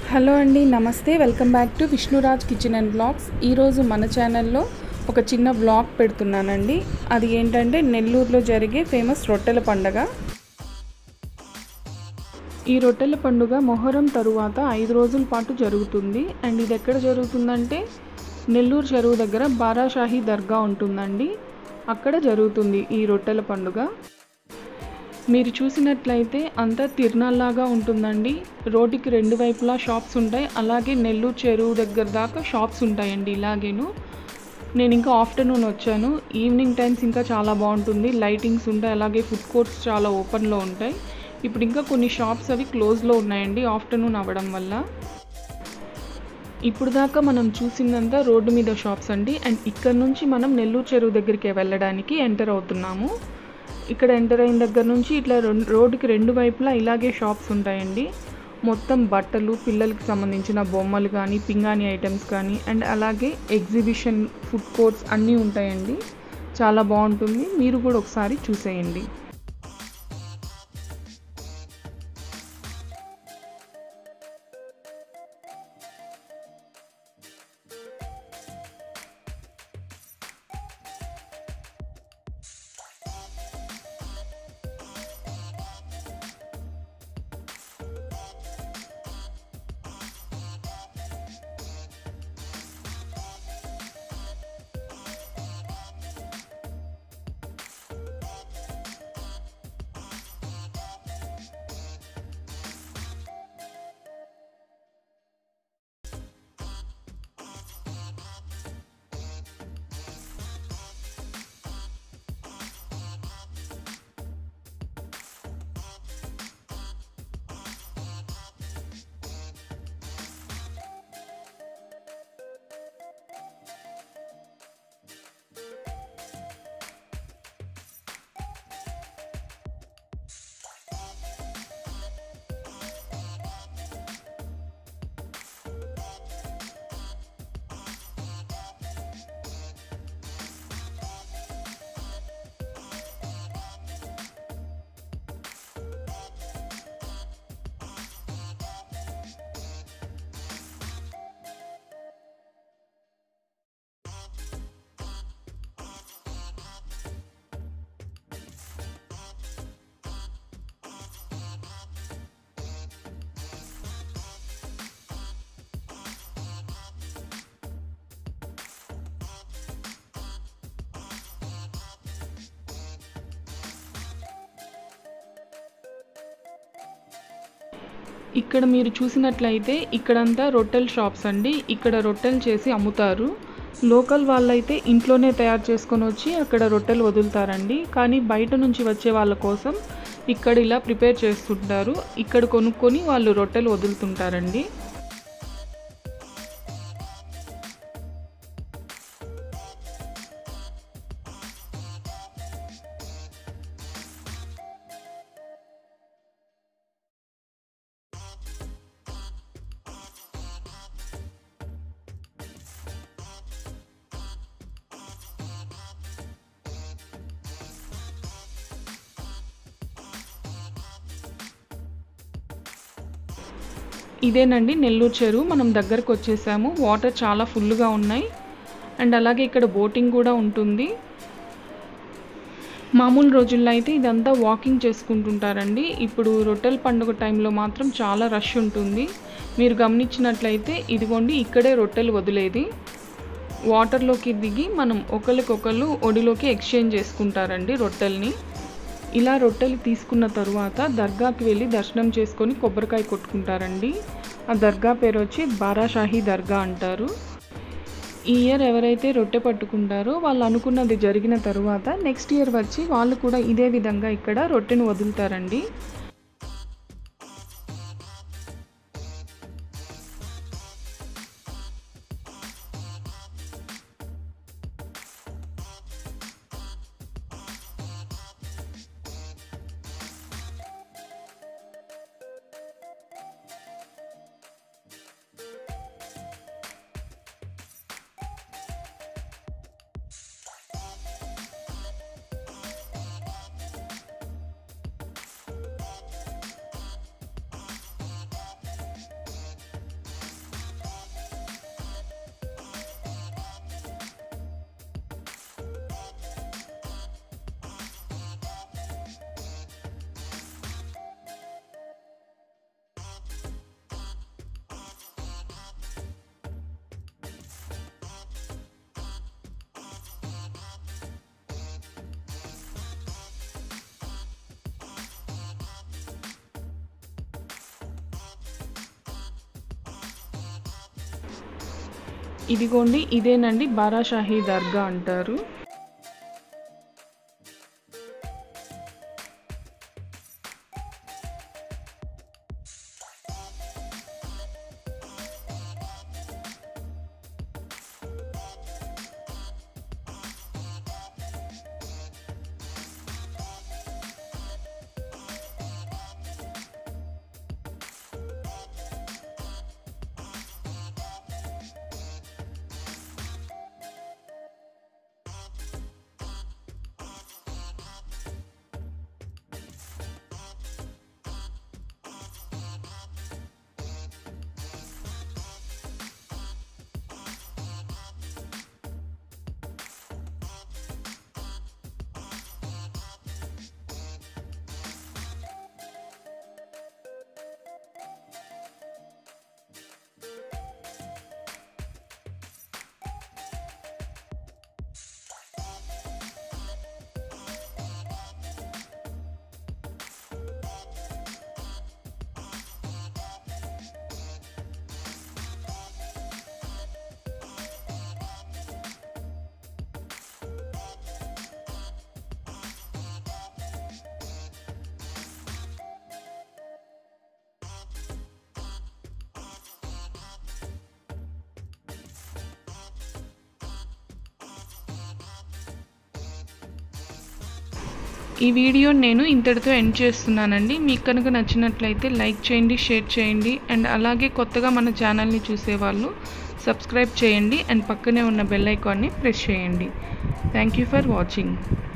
hello అండి నమస్తే welcome back to Vishnuraj kitchen and blogs ఈరోజు మన ఛానల్లో ఒక చిన్న బ్లాగ్ పెడుతున్నానండి అది ఏంటంటే నెల్లూరులో జరిగే ఫేమస్ రొట్టెల పండగ ఈ రొట్టెల పండుగ మొహరం తరువాత ఐదు రోజుల పాటు జరుగుతుంది అండ్ ఇది ఎక్కడ జరుగుతుందంటే నెల్లూరు చెరువు దగ్గర బారాషాహి దర్గా ఉంటుందండి అక్కడ జరుగుతుంది ఈ రొట్టెల పండుగ మీరు చూసినట్లయితే అంతా తిరునాల్లాగా ఉంటుందండి రోడ్డుకి రెండు వైపులా షాప్స్ ఉంటాయి అలాగే నెల్లూరు చెరువు దగ్గర దాకా షాప్స్ ఉంటాయండి ఇలాగేను నేను ఇంకా ఆఫ్టర్నూన్ వచ్చాను ఈవినింగ్ టైమ్స్ ఇంకా చాలా బాగుంటుంది లైటింగ్స్ ఉంటాయి అలాగే ఫుడ్ కోర్ట్స్ చాలా ఓపెన్లో ఉంటాయి ఇప్పుడు ఇంకా కొన్ని షాప్స్ అవి క్లోజ్లో ఉన్నాయండి ఆఫ్టర్నూన్ అవ్వడం వల్ల ఇప్పుడు దాకా మనం చూసిందంతా రోడ్డు మీద షాప్స్ అండి అండ్ ఇక్కడ నుంచి మనం నెల్లూరు చెరువు దగ్గరికి వెళ్ళడానికి ఎంటర్ అవుతున్నాము ఇక్కడ ఎంటర్ అయిన దగ్గర నుంచి ఇట్లా రెండు రోడ్డుకి రెండు వైపులా ఇలాగే షాప్స్ ఉంటాయండి మొత్తం బట్టలు పిల్లలకి సంబంధించిన బొమ్మలు కానీ పింగాణి ఐటమ్స్ కానీ అండ్ అలాగే ఎగ్జిబిషన్ ఫుడ్ కోర్ట్స్ అన్నీ ఉంటాయండి చాలా బాగుంటుంది మీరు కూడా ఒకసారి చూసేయండి ఇక్కడ మీరు చూసినట్లయితే ఇక్కడంతా రొట్టెల షాప్స్ అండి ఇక్కడ రొట్టెలు చేసి అమ్ముతారు లోకల్ వాళ్ళైతే ఇంట్లోనే తయారు చేసుకొని వచ్చి అక్కడ రొట్టెలు వదులుతారండి కానీ బయట నుంచి వచ్చే వాళ్ళ కోసం ఇక్కడ ఇలా ప్రిపేర్ చేస్తుంటారు ఇక్కడ కొనుక్కొని వాళ్ళు రొట్టెలు వదులుతుంటారండి ఇదేనండి నెల్లూరు చెరువు మనం దగ్గరకు వచ్చేసాము వాటర్ చాలా ఫుల్గా ఉన్నాయి అండ్ అలాగే ఇక్కడ బోటింగ్ కూడా ఉంటుంది మామూలు రోజుల్లో అయితే ఇదంతా వాకింగ్ చేసుకుంటుంటారండి ఇప్పుడు రొట్టెల పండుగ టైంలో మాత్రం చాలా రష్ ఉంటుంది మీరు గమనించినట్లయితే ఇదిగోండి ఇక్కడే రొట్టెలు వదిలేది వాటర్లోకి దిగి మనం ఒకరికొకరు ఒడిలోకి ఎక్స్చేంజ్ చేసుకుంటారండి రొట్టెల్ని ఇలా రొట్టెలు తీసుకున్న తరువాత దర్గాకి వెళ్ళి దర్శనం చేసుకొని కొబ్బరికాయ కొట్టుకుంటారండి ఆ దర్గా పేరు వచ్చి బారాషాహి దర్గా అంటారు ఈ ఇయర్ ఎవరైతే రొట్టె పట్టుకుంటారో వాళ్ళు అనుకున్నది జరిగిన తరువాత నెక్స్ట్ ఇయర్ వచ్చి వాళ్ళు కూడా ఇదే విధంగా ఇక్కడ రొట్టెను వదులుతారండి ఇదిగోండి ఇదేనండి బారాషాహి దర్గా అంటారు ఈ వీడియో నేను ఇంతటితో ఎండ్ చేస్తున్నానండి మీకు కనుక నచ్చినట్లయితే లైక్ చేయండి షేర్ చేయండి అండ్ అలాగే కొత్తగా మన ఛానల్ని చూసేవాళ్ళు సబ్స్క్రైబ్ చేయండి అండ్ పక్కనే ఉన్న బెల్ ఐకాన్ని ప్రెస్ చేయండి థ్యాంక్ యూ ఫర్ వాచింగ్